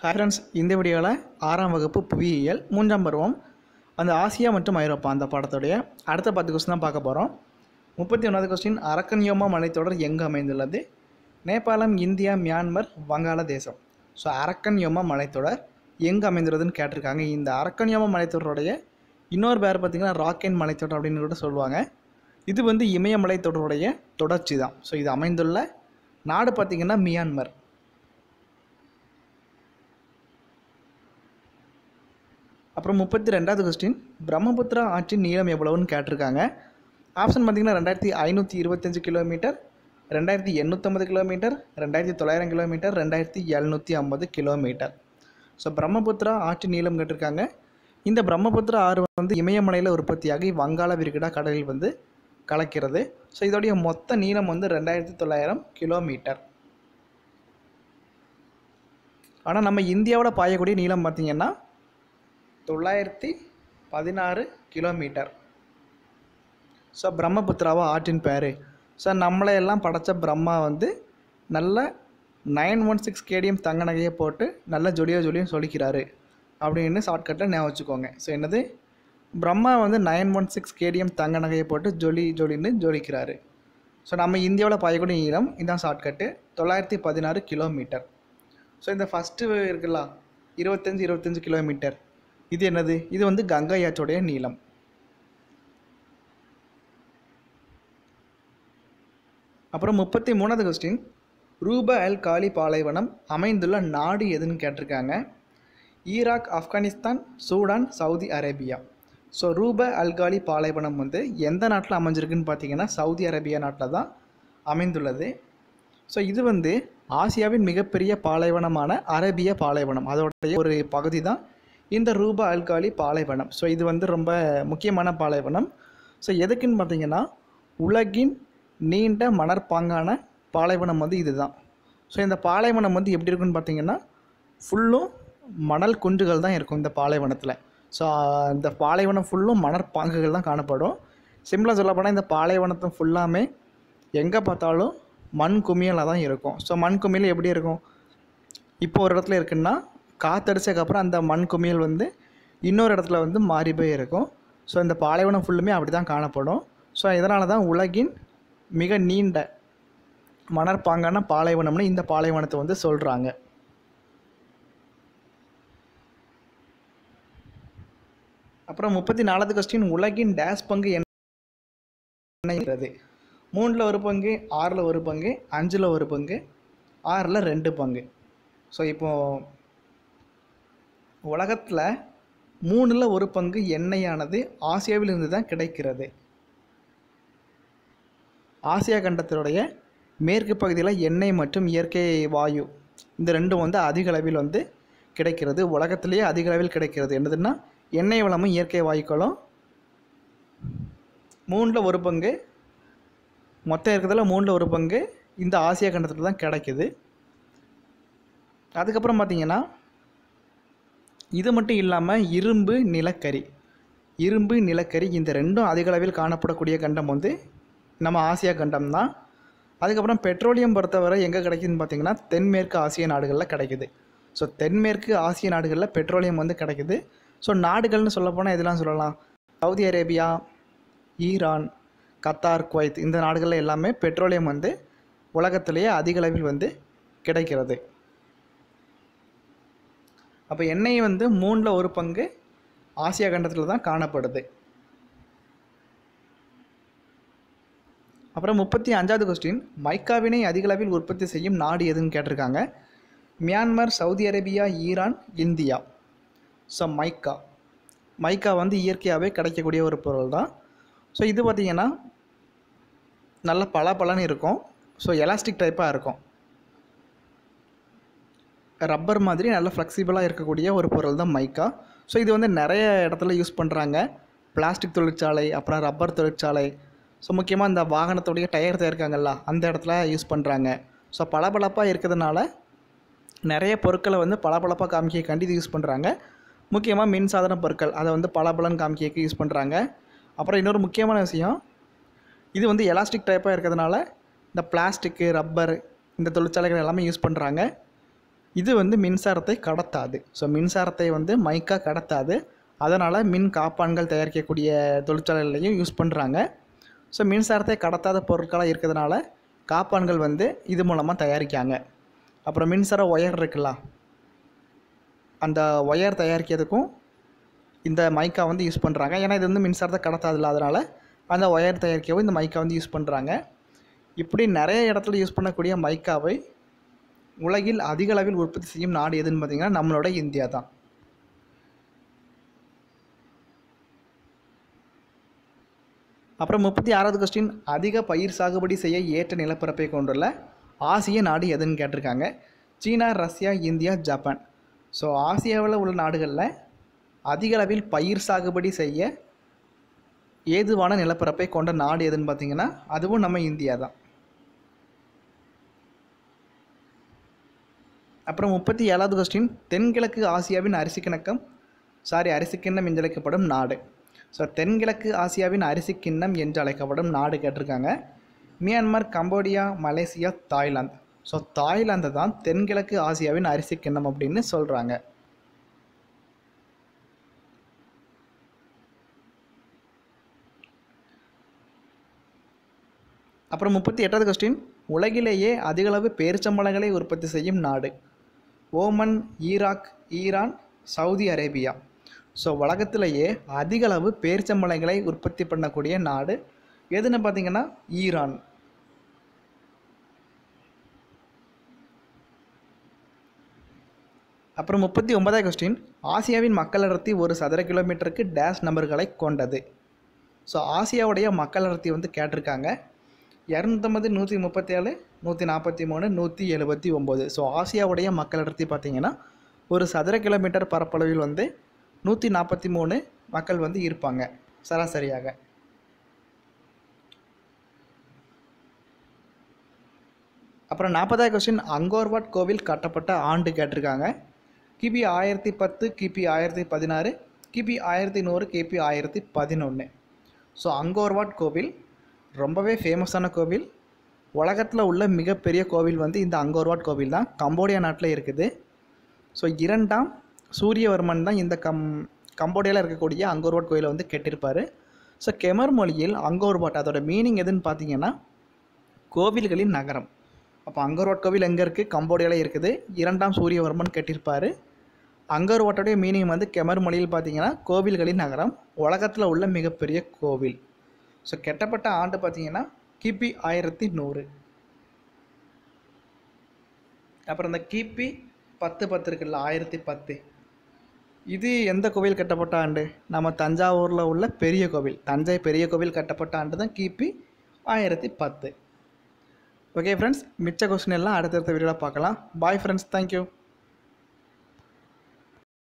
hi friends இந்த வீடியோவில் ஆறாம் வகுப்பு புவியியல் மூன்றாம் பருவம் அந்த ஆசியா மற்றும் ஐரோப்பா அந்த பாடத்துடைய அடுத்த பத்து கொஸ்டின் தான் பார்க்க போகிறோம் முப்பத்தி ஒன்றாவது கொஸ்டின் அரக்கன்யோமா மலைத்தொடர் எங்கு அமைந்துள்ளது நேபாளம் இந்தியா மியான்மர் வங்காளதேசம் ஸோ அரக்கன்யோமா மலைத்தொடர் எங்கு அமைந்துள்ளதுன்னு கேட்டிருக்காங்க இந்த அரக்கன்யோமா மலைத்தொடருடைய இன்னொரு பேர் பார்த்திங்கன்னா ராக்கென் மலைத்தொடர் அப்படின்னு கூட சொல்லுவாங்க இது வந்து இமயமலை தொடருடைய தொடர்ச்சி தான் ஸோ இது அமைந்துள்ள நாடு பார்த்திங்கன்னா மியான்மர் அப்புறம் முப்பத்தி ரெண்டாவது கொஸ்டின் பிரம்மபுத்திரா ஆற்றின் நீளம் எவ்வளவுன்னு கேட்டிருக்காங்க ஆப்ஷன் பார்த்தீங்கன்னா ரெண்டாயிரத்தி ஐநூற்றி இருபத்தஞ்சு கிலோமீட்டர் ரெண்டாயிரத்தி எண்ணூற்றம்பது கிலோமீட்டர் ரெண்டாயிரத்தி தொள்ளாயிரம் கிலோமீட்டர் ரெண்டாயிரத்தி எழுநூற்றி ஐம்பது கிலோமீட்டர் ஸோ பிரம்மபுத்திரா ஆற்றின் நீளம் கேட்டிருக்காங்க இந்த பிரம்மபுத்திரா ஆறு வந்து இமயமலையில் உற்பத்தியாகி வங்காள விரிகுடா கடலில் வந்து கலக்கிறது ஸோ இதோடைய மொத்த நீளம் வந்து ரெண்டாயிரத்தி தொள்ளாயிரம் கிலோமீட்டர் ஆனால் நம்ம இந்தியாவில் பாயக்கூடிய நீளம் பார்த்திங்கன்னா தொள்ளாயிரத்தி பதினாறு கிலோமீட்டர் ஸோ பிரம்மபுத்திராவா ஆற்றின் பேர் ஸோ நம்மளை எல்லாம் படைத்த பிரம்மா வந்து நல்ல நைன் ஒன் சிக்ஸ் கேடிஎம் தங்க நகையை போட்டு நல்ல ஜொலியோ ஜொலியும் சொல்லிக்கிறாரு அப்படின்னு ஷார்ட்கட்டில் ஞாபகம் வச்சுக்கோங்க ஸோ என்னது பிரம்மா வந்து நைன் ஒன் சிக்ஸ் கேடிஎம் தங்க நகையை போட்டு ஜொலி ஜொலின்னு ஜொலிக்கிறாரு ஸோ நம்ம இந்தியாவில் பாயக்கூடிய நீளம் இதான் ஷார்ட்கட்டு தொள்ளாயிரத்தி பதினாறு கிலோமீட்டர் ஸோ இந்த ஃபஸ்ட்டு இருக்குல்ல இருபத்தஞ்சி இருபத்தஞ்சி கிலோமீட்டர் இது என்னது இது வந்து கங்கை ஆற்றோடைய நீளம் அப்புறம் முப்பத்தி மூணாவது கொஸ்டின் ரூப அல் காலி பாலைவனம் அமைந்துள்ள நாடு எதுன்னு கேட்டிருக்காங்க Iraq Afghanistan Sudan Saudi Arabia so Rub al Khali பாலைவனம் வந்து எந்த நாட்டில் அமைஞ்சிருக்குன்னு பார்த்தீங்கன்னா சவுதி அரேபியா நாட்டில் தான் அமைந்துள்ளது ஸோ இது வந்து ஆசியாவின் மிகப்பெரிய பாலைவனமான அரேபிய பாலைவனம் அதோடைய ஒரு பகுதி தான் இந்த ரூபா அல்காலி பாலைவனம் ஸோ இது வந்து ரொம்ப முக்கியமான பாலைவனம் ஸோ எதுக்குன்னு பார்த்தீங்கன்னா உலகின் நீண்ட மணற்பாங்கான பாலைவனம் வந்து இதுதான் ஸோ இந்த பாலைவனம் வந்து எப்படி இருக்குன்னு பார்த்தீங்கன்னா ஃபுல்லும் மணல் குன்றுகள் தான் இருக்கும் இந்த பாலைவனத்தில் ஸோ இந்த பாலைவனம் ஃபுல்லும் மணற்பாங்குகள் தான் காணப்படும் சிம்பிளாக சொல்லப்போனால் இந்த பாலைவனத்தை ஃபுல்லாமே எங்கே பார்த்தாலும் மண் குமியலாக தான் இருக்கும் ஸோ மண் குமியல் எப்படி இருக்கும் இப்போ ஒரு இடத்துல இருக்குன்னா காற்றடிச்சதுக்கப்புறம் அந்த மண் குமியல் வந்து இன்னொரு இடத்துல வந்து மாறி போய் இருக்கும் ஸோ இந்த பாலைவனம் ஃபுல்லுமே அப்படி தான் காணப்படும் ஸோ இதனால தான் உலகின் மிக நீண்ட மணற்பாங்கான பாலைவனம்னு இந்த பாலைவனத்தை வந்து சொல்கிறாங்க அப்புறம் முப்பத்தி நாலாவது கொஸ்டின் உலகின் டேஸ் பங்கு என்னங்கிறது மூணில் ஒரு பங்கு ஆறில் ஒரு பங்கு அஞ்சில் ஒரு பங்கு ஆறில் ரெண்டு பங்கு ஸோ இப்போது உலகத்தில் மூணில் ஒரு பங்கு எண்ணெயானது ஆசியாவிலிருந்து தான் கிடைக்கிறது ஆசியா கண்டத்தினுடைய மேற்கு பகுதியில் எண்ணெய் மற்றும் இயற்கை வாயு இந்த ரெண்டும் வந்து அதிக அளவில் வந்து கிடைக்கிறது உலகத்திலேயே அதிக அளவில் கிடைக்கிறது என்னதுன்னா எண்ணெய் வளமும் இயற்கை வாயுக்களும் மூணில் ஒரு பங்கு மொத்தம் இருக்கிறதுல மூணில் ஒரு பங்கு இந்த ஆசியா கண்டத்தில் தான் கிடைக்குது அதுக்கப்புறம் பார்த்திங்கன்னா இது மட்டும் இல்லாமல் இரும்பு நிலக்கரி இரும்பு நிலக்கரி இந்த ரெண்டும் அதிக அளவில் காணப்படக்கூடிய கண்டம் வந்து நம்ம ஆசியா கண்டம் தான் அதுக்கப்புறம் பெட்ரோலியம் பொறுத்தவரை எங்கே கிடைக்குதுன்னு பார்த்தீங்கன்னா தென்மேற்கு ஆசிய நாடுகளில் கிடைக்குது ஸோ தென்மேற்கு ஆசிய நாடுகளில் பெட்ரோலியம் வந்து கிடைக்குது ஸோ நாடுகள்னு சொல்லப்போனால் இதெல்லாம் சொல்லலாம் Saudi Arabia Iran Qatar Kuwait இந்த நாடுகளில் எல்லாமே பெட்ரோலியம் வந்து உலகத்திலேயே அதிக அளவில் வந்து கிடைக்கிறது அப்போ எண்ணெய் வந்து மூணில் ஒரு பங்கு ஆசியா கண்டத்தில் தான் காணப்படுது அப்புறம் முப்பத்தி அஞ்சாவது கொஸ்டின் மைக்காவினை அதிக அளவில் உற்பத்தி செய்யும் நாடு எதுன்னு கேட்டிருக்காங்க Myanmar Saudi Arabia Iran India so mica mica வந்து இயற்கையாகவே கிடைக்கக்கூடிய ஒரு பொருள் தான் ஸோ இது பார்த்திங்கன்னா நல்ல பல பலன்னு இருக்கும் ஸோ எலாஸ்டிக் டைப்பாக இருக்கும் ரப்பர் மாதிரி நல்ல ஃப்ளெக்சிபிளாக இருக்கக்கூடிய ஒரு பொருள் தான் மைக்கா ஸோ இது வந்து நிறைய இடத்துல யூஸ் பண்ணுறாங்க பிளாஸ்டிக் தொழிற்சாலை அப்புறம் ரப்பர் தொழிற்சாலை ஸோ முக்கியமாக இந்த வாகனத்துடைய டயர் தயாரிக்காங்கல்ல அந்த இடத்துல யூஸ் பண்ணுறாங்க ஸோ பளபளப்பாக இருக்கிறதுனால நிறைய பொருட்களை வந்து பளபளப்பாக காமிக்கக்காண்டி இது யூஸ் பண்ணுறாங்க முக்கியமாக மின் சாதன பொருட்கள் அதை வந்து பளபளன்னு காமிக்க யூஸ் பண்ணுறாங்க அப்புறம் இன்னொரு முக்கியமான விஷயம் இது வந்து எலாஸ்டிக் டைப்பாக இருக்கிறதுனால இந்த பிளாஸ்டிக்கு ரப்பர் இந்த தொழிற்சாலைகள் எல்லாமே யூஸ் பண்ணுறாங்க இது வந்து மின்சாரத்தை கடத்தாது ஸோ மின்சாரத்தை வந்து மைக்கா கடத்தாது அதனால் மின் காப்பான்கள் தயாரிக்கக்கூடிய தொழிற்சாலைகளையும் யூஸ் பண்ணுறாங்க ஸோ மின்சாரத்தை கடத்தாத பொருட்களாக இருக்கிறதுனால காப்பான்கள் வந்து இது மூலமாக தயாரிக்காங்க அப்புறம் மின்சார ஒயர் இருக்குல்ல அந்த ஒயர் தயாரிக்கிறதுக்கும் இந்த மைக்கா வந்து யூஸ் பண்ணுறாங்க ஏன்னா இது வந்து மின்சாரத்தை கடத்தாதில்ல அதனால் அந்த ஒயர் தயாரிக்கவும் இந்த மைக்கா வந்து யூஸ் பண்ணுறாங்க இப்படி நிறைய இடத்துல யூஸ் பண்ணக்கூடிய மைக்காவை உலகில் அதிக அளவில் உற்பத்தி செய்யும் நாடு எதுன்னு பார்த்தீங்கன்னா நம்மளோட இந்தியா தான் அப்புறம் முப்பத்தி ஆறாவது கொஸ்டின் அதிக பயிர் சாகுபடி செய்ய ஏற்ற நிலப்பரப்பை கொண்டுள்ள ஆசிய நாடு எதுன்னு கேட்டிருக்காங்க China Russia India Japan so ஆசியாவில் உள்ள நாடுகளில் அதிக அளவில் பயிர் சாகுபடி செய்ய ஏதுவான நிலப்பரப்பை கொண்ட நாடு எதுன்னு பார்த்தீங்கன்னா அதுவும் நம்ம இந்தியா தான் அப்புறம் முப்பத்தி ஏழாவது கொஸ்டின் தென்கிழக்கு ஆசியாவின் அரிசி கிணக்கம் சாரி அரிசி கிண்ணம் என்று அழைக்கப்படும் நாடு ஸோ தென்கிழக்கு ஆசியாவின் அரிசி கிண்ணம் என்று அழைக்கப்படும் நாடு கேட்டிருக்காங்க Myanmar Cambodia Malaysia Thailand so Thailand தான் தென்கிழக்கு ஆசியாவின் அரிசி கிண்ணம் அப்படின்னு சொல்கிறாங்க அப்புறம் முப்பத்தி எட்டாவது கொஸ்டின் உலகிலேயே அதிகளவு பேரிச்சம்பழங்களை உற்பத்தி செய்யும் நாடு Oman Iraq Iran Saudi Arabia so உலகத்திலேயே அதிகளவு பேரிச்சம்பழங்களை உற்பத்தி பண்ணக்கூடிய நாடு எதுன்னு பார்த்தீங்கன்னா ஈரான் அப்புறம் முப்பத்தி ஒன்பதாவது கொஸ்டின் ஆசியாவின் மக்கள் அடர்த்தி ஒரு சதுர கிலோமீட்டருக்கு டேஷ் நம்பர்களை கொண்டது ஸோ ஆசியாவுடைய மக்கள் அடர்த்தி வந்து கேட்டிருக்காங்க இரநூத்தம்பது நூற்றி முப்பத்தேழு நூற்றி நாற்பத்தி மூணு நூற்றி எழுபத்தி ஒம்பது ஸோ ஆசியாவுடைய மக்கள் அடர்த்தி பார்த்திங்கன்னா ஒரு சதுர கிலோமீட்டர் பரப்பளவில் வந்து நூற்றி நாற்பத்தி மூணு மக்கள் வந்து இருப்பாங்க சராசரியாக அப்புறம் நாற்பதாவது கொஸ்டின் அங்கோர்வாட் கோவில் கட்டப்பட்ட ஆண்டு கேட்டிருக்காங்க கிபி ஆயிரத்தி பத்து கிபி ஆயிரத்தி பதினாறு கிபி ஆயிரத்தி நூறு கிபி ஆயிரத்தி பதினொன்று ஸோ அங்கோர்வாட் கோவில் ரொம்பவே ஃபேமஸான கோவில் உலகத்தில் உள்ள மிகப்பெரிய கோவில் வந்து இந்த அங்கோர்வாட் கோவில் தான் கம்போடியா நாட்டில் இருக்குது ஸோ இரண்டாம் சூரியவர்மன் தான் இந்த கம் கம்போடியாவில் இருக்கக்கூடிய அங்கோர்வாட் கோயிலை வந்து கட்டியிருப்பார் ஸோ கெமர் மொழியில் அங்கோர்வாட் அதோட மீனிங் எதுன்னு பார்த்தீங்கன்னா கோவில்களின் நகரம் அப்போ அங்கோர்வாட் கோவில் எங்கே இருக்குது கம்போடியாவில் இருக்குது இரண்டாம் சூரியவர்மன் கட்டியிருப்பார் அங்கோர்வாட்டோடைய மீனிங் வந்து கெமர் மொழியில் பார்த்தீங்கன்னா கோவில்களின் நகரம் உலகத்தில் உள்ள மிகப்பெரிய கோவில் ஸோ கெட்டப்பட்ட ஆண்டு பார்த்தீங்கன்னா கிபி ஆயிரத்தி நூறு அப்புறம் இந்த கிபி பத்து பத்து இருக்குல்ல ஆயிரத்தி பத்து இது எந்த கோவில் கட்டப்பட்ட ஆண்டு நம்ம தஞ்சாவூரில் உள்ள பெரிய கோவில் தஞ்சை பெரிய கோவில் கட்டப்பட்ட ஆண்டு தான் கிபி ஆயிரத்தி பத்து ஓகே ஃப்ரெண்ட்ஸ் மிச்ச கொஸ்டின் எல்லாம் அடுத்தடுத்த வீடியோவில் பார்க்கலாம் பாய் ஃப்ரெண்ட்ஸ் தேங்க்யூ